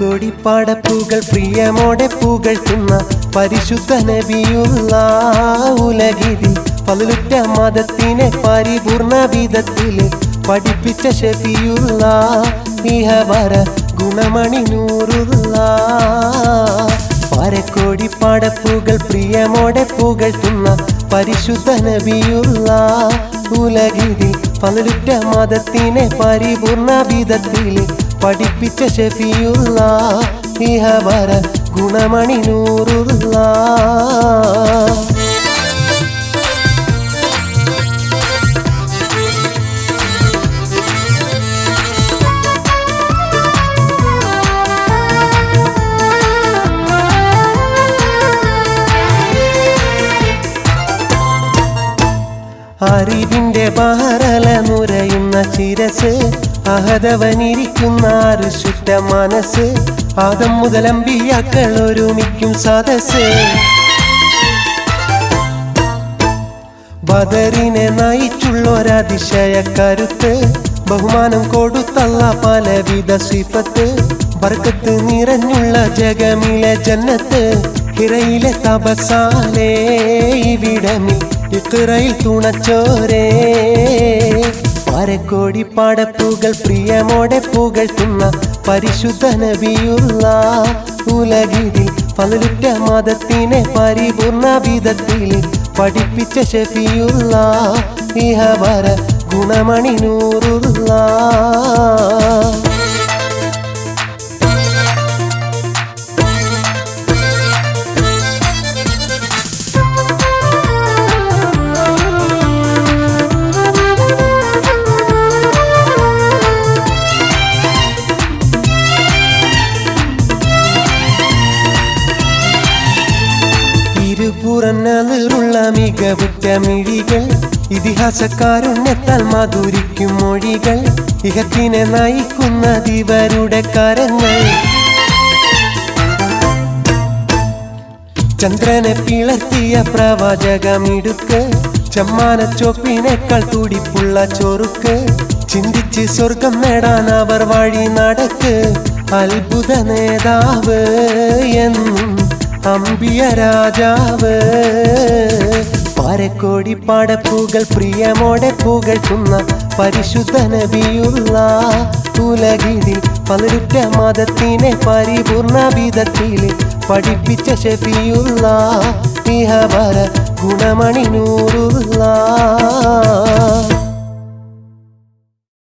പാരക്കോടി പാടപ്പൂകൾ പ്രിയമോടെ പുകഴ്ത്തുന്ന പരിശുദ്ധ നബിയുള്ള ഉലകിരിൽ പതിലുറ്റ മതത്തിനെ പരിപൂർണ വിധത്തിൽ പഠിപ്പിച്ച ഷെഫിയുള്ള ഇഹവര ഗുണമണി നൂറുള്ള പാരക്കോടി പാടപ്പൂകൾ പ്രിയമോടെ പുകഴ്ത്തുന്ന പരിശുദ്ധ നബിയുള്ള ഉലകിരിൽ പതിലുറ്റ മതത്തിനെ പരിപൂർണ വിധത്തിൽ പഠിപ്പിച്ച ഷെഫിയുള്ള ഇഹവര ഗുണമണി നൂറുള്ള അറിവിന്റെ ബഹറല നുരയുന്ന ചിരസ് അഹതവനിരിക്കുന്ന അറുശുറ്റ മനസ്സ് ആദം മുതലമ്പിയാക്കൾ ഒരുമിക്കും സദസ് ബദറിനെ നയിച്ചുള്ളൊരതിശയ കരുത്ത് ബഹുമാനം കൊടുത്തള്ള പലവിധ സിഫത്ത് ബർക്കത്ത് നിറഞ്ഞുള്ള ജഗമിലെ ജന്നത്ത് ഹിറയിലെ തപസാലേ ഇവിടമിൽ ഇക്കിറയിൽ തുണച്ചോരേ പരക്കോടി പാടപ്പുകൾ പ്രിയമോടെ പുകഴ്ത്തുന്ന പരിശുദ്ധ നബിയുള്ള ഉലകിരിൽ പതിലുറ്റ മതത്തിനെ പരിപൂർണ വിധത്തിൽ പഠിപ്പിച്ച ഷെഫിയുള്ള ഇഹവര ഗുണമണി നൂറുള്ള ഇരുപുറന്നതിറുള്ള മികവുറ്റ മിഴികൾ ഇതിഹാസക്കാരുണ്യത്താൽ മധുരിക്കും മൊഴികൾ ഇഹത്തിനെ നയിക്കുന്നതിവരുടെ കരങ്ങൾ ചന്ദ്രനെ പിളർത്തിയ പ്രവാചകമിടുക്ക് ചമ്മാനച്ചോപ്പിനേക്കാൾ തുടിപ്പുള്ള ചൊറുക്ക് ചിന്തിച്ച് സ്വർഗം നേടാൻ അവർ വഴി നടക്ക് അത്ഭുത നേതാവ് എന്നും അമ്പിയ രാജാവ് പാരക്കോടി പാടപ്പുകൾ പ്രിയമോടെ പുകഴ്ത്തുന്ന പരിശുദ്ധ നബിയുള്ള ഉലകിരിൽ പതിരുറ്റ മതത്തിനെ പരിപൂർണ വിധത്തിൽ പഠിപ്പിച്ച ഷെഫിയുള്ള ഇഹവര ഗുണമണി നൂറുള്ള